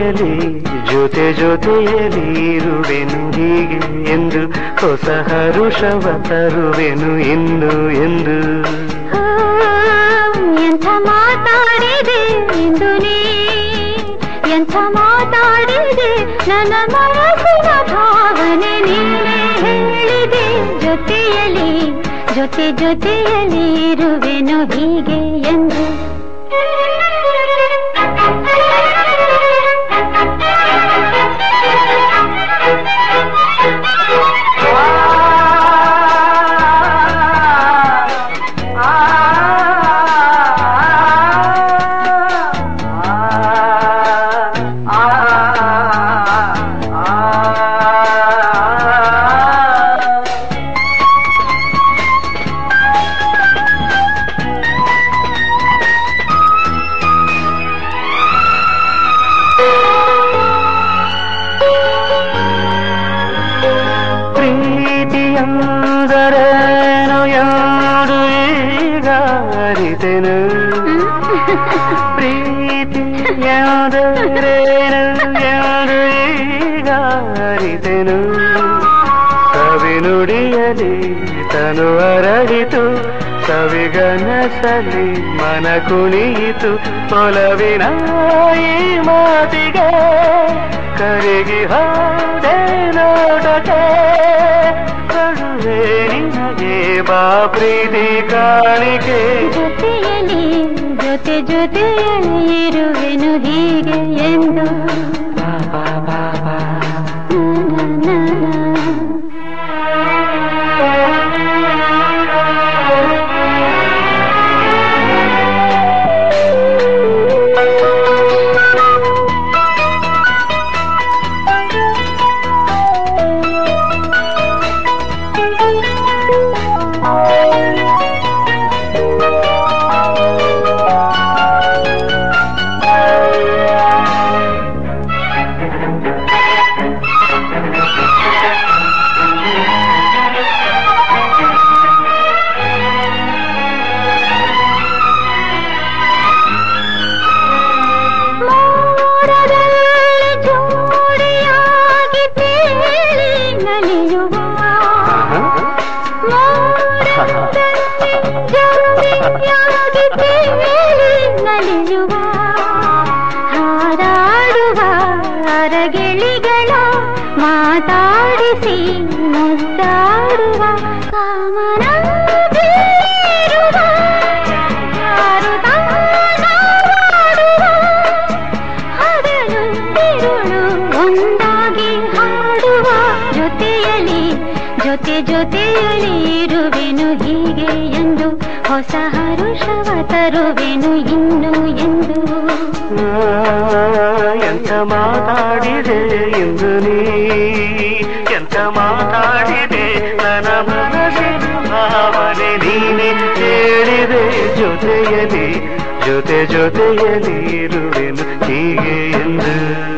ಜೊತೆಯಲಿ ಜೊತೆ ಜೊತೆಯಲಿ ಇರುವೆನು ಹೀಗೆ ಎಂದು ಹೊಸ ಹರುಷವ ತರುವೆನು ಇನ್ನು ಎಂದು ಹೋ, ಎಂಥ ಮಾತಾಡಿದೆ ಇಂದು ನೀ ಎಂಥ ಮಾತಾಡಿದೆ ನನ್ನ ಮನಸ್ಸಿನ ಭಾವನೆ ನೀನೇ ಹೇಳಿದೆ ಜೊತೆಯಲಿ ಜೊತೆ ಜೊತೆಯಲಿ ಇರುವೆನು ಹೀಗೆ ಎಂದು ಪ್ರೀತಿಯಂದರೇನು ಎಂದು ಈಗ ಅರಿತೆನು ಪ್ರೀತಿ ಎಂದರೇನು ಎಂದು ಈಗ ಅರಿತೆನು ಸವಿನುಡಿಯಲಿ ತನು ಅರಳಿತು ಸವಿಗನಸಲಿ ಮನ ಕುಣಿಯಿತು ಒಲವಿನ ಈ ಮಾತಿಗೆ ಕರಗಿ ಹೋದೆ ನೋಡದೆ ಕಡುವೆ ನಿನಗೆ ಬಾ ಪ್ರೀತಿ ಕಾಣಿಕೆ ಜೊತೆಯಲಿ ಜೊತೆ ಜೊತೆಯಲಿ ಇರುವೆನು ಹೀಗೆ ಎಂದು ಬಾ ಬಾ ಬಾ ಬಾ ನಾ, ನಾ, ನಾ. ಮೋಡದಲ್ಲಿ ಜೋಡಿಯಾಗಿ ತೇಲಿ ನಲಿಯುವ ಮೋಡದಲ್ಲಿ ಜೋಡಿಯಾಗಿ ತೇಲಿ ನಲಿಯುವ ಹಾರಾಡುವ ಅರಗಿಳಿಗಳ ಮಾತಾಡಿಸಿ ಮುದ್ದಾಡುವ ಕಾಮನ ಬೀರುವ ಯಾರು ತಾನಾಡುವ ಹಗಲು ತಿರುಳು ಒಂದಾಗಿ ಹಾಡುವ ಜೊತೆಯಲಿ ಜೊತೆ ಜೊತೆಯಲಿ ಇರುವೆನು ಹೀಗೆ ಎಂದು ಹೊಸ ಹರುಷವ ತರುವೆನು ಇನ್ನು ಎಂದು ಎಂತ ಮಾತಾಡಿದೆ ಎಂದು ನೀ ಎಂತ ಮಾತಾಡಿದೆ ನನ್ನ ಮನಸ್ಸಿನ ಭಾವನೆ ನೀನೆ ಹೇಳಿದೆ ಜೊತೆಯಲಿ ಜೊತೆ ಜೊತೆಯಲಿ ಇರುವೆನು ಹೀಗೆ ಎಂದು